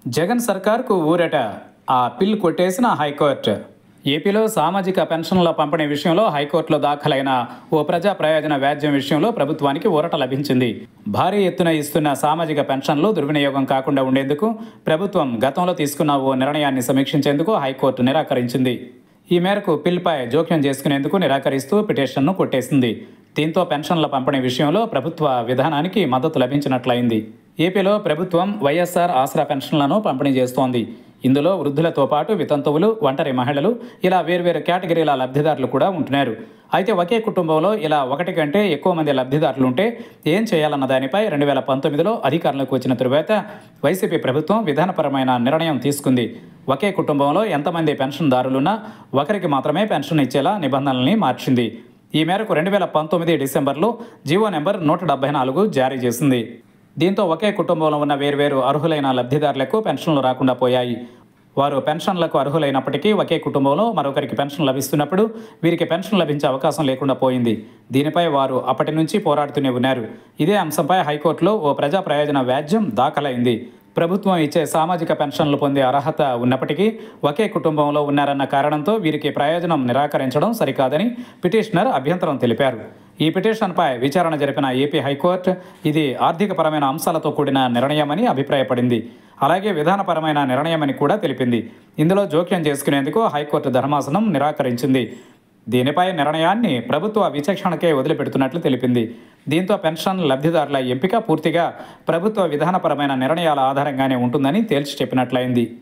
జగన్ సర్కార్కు ఊరట ఆ పిల్ కొట్టేసిన హైకోర్టు ఏపీలో సామాజిక పెన్షన్ల పంపిణీ విషయంలో హైకోర్టులో దాఖలైన ఓ ప్రజా ప్రయోజన వ్యాజ్యం విషయంలో ప్రభుత్వానికి ఊరట లభించింది భారీ ఎత్తున ఇస్తున్న సామాజిక పెన్షన్లు దుర్వినియోగం కాకుండా ఉండేందుకు ప్రభుత్వం గతంలో తీసుకున్న ఓ నిర్ణయాన్ని సమీక్షించేందుకు హైకోర్టు నిరాకరించింది ఈ మేరకు పిల్పై జోక్యం చేసుకునేందుకు నిరాకరిస్తూ పిటిషన్ను కొట్టేసింది దీంతో పెన్షన్ల పంపిణీ విషయంలో ప్రభుత్వ విధానానికి మద్దతు లభించినట్లయింది ఏపీలో ప్రభుత్వం వైఎస్ఆర్ ఆసరా పెన్షన్లను పంపిణీ చేస్తోంది ఇందులో వృద్ధులతో పాటు వితంతువులు ఒంటరి మహిళలు ఇలా వేర్వేరు కేటగిరీల లబ్ధిదారులు కూడా ఉంటున్నారు అయితే ఒకే కుటుంబంలో ఇలా ఒకటి కంటే ఎక్కువ మంది లబ్ధిదారులు ఉంటే ఏం చేయాలన్న దానిపై రెండు వేల పంతొమ్మిదిలో అధికారంలోకి వచ్చిన తరువాత వైసీపీ ప్రభుత్వం విధానపరమైన నిర్ణయం తీసుకుంది ఒకే కుటుంబంలో ఎంతమంది పెన్షన్దారులున్నా ఒకరికి మాత్రమే పెన్షన్ ఇచ్చేలా నిబంధనల్ని మార్చింది ఈ మేరకు రెండు వేల పంతొమ్మిది డిసెంబర్లో జీవో నెంబర్ నూట డెబ్బై నాలుగు జారీ చేసింది దీంతో ఒకే కుటుంబంలో ఉన్న వేర్వేరు అర్హులైన లబ్ధిదారులకు పెన్షన్లు రాకుండా పోయాయి వారు పెన్షన్లకు అర్హులైనప్పటికీ ఒకే కుటుంబంలో మరొకరికి పెన్షన్ లభిస్తున్నప్పుడు వీరికి పెన్షన్ లభించే అవకాశం లేకుండా పోయింది దీనిపై వారు అప్పటి నుంచి పోరాడుతూనే ఉన్నారు ఇదే అంశంపై హైకోర్టులో ఓ ప్రజా ప్రయోజన వ్యాజ్యం దాఖలైంది ప్రభుత్వం ఇచ్చే సామాజిక పెన్షన్లు పొందే అర్హత ఉన్నప్పటికీ ఒకే కుటుంబంలో ఉన్నారన్న కారణంతో వీరికి ప్రయోజనం నిరాకరించడం సరికాదని పిటిషనర్ అభ్యంతరం తెలిపారు ఈ పిటిషన్పై విచారణ జరిపిన ఏపీ హైకోర్టు ఇది ఆర్థికపరమైన అంశాలతో కూడిన నిర్ణయమని అభిప్రాయపడింది అలాగే విధానపరమైన నిర్ణయమని కూడా తెలిపింది ఇందులో జోక్యం చేసుకునేందుకు హైకోర్టు ధర్మాసనం నిరాకరించింది దీనిపై నిర్ణయాన్ని ప్రభుత్వ విచక్షణకే వదిలిపెడుతున్నట్లు తెలిపింది దీంతో పెన్షన్ లబ్ధిదారుల ఎంపిక పూర్తిగా ప్రభుత్వ విధానపరమైన నిర్ణయాల ఆధారంగానే ఉంటుందని తేల్చి చెప్పినట్లయింది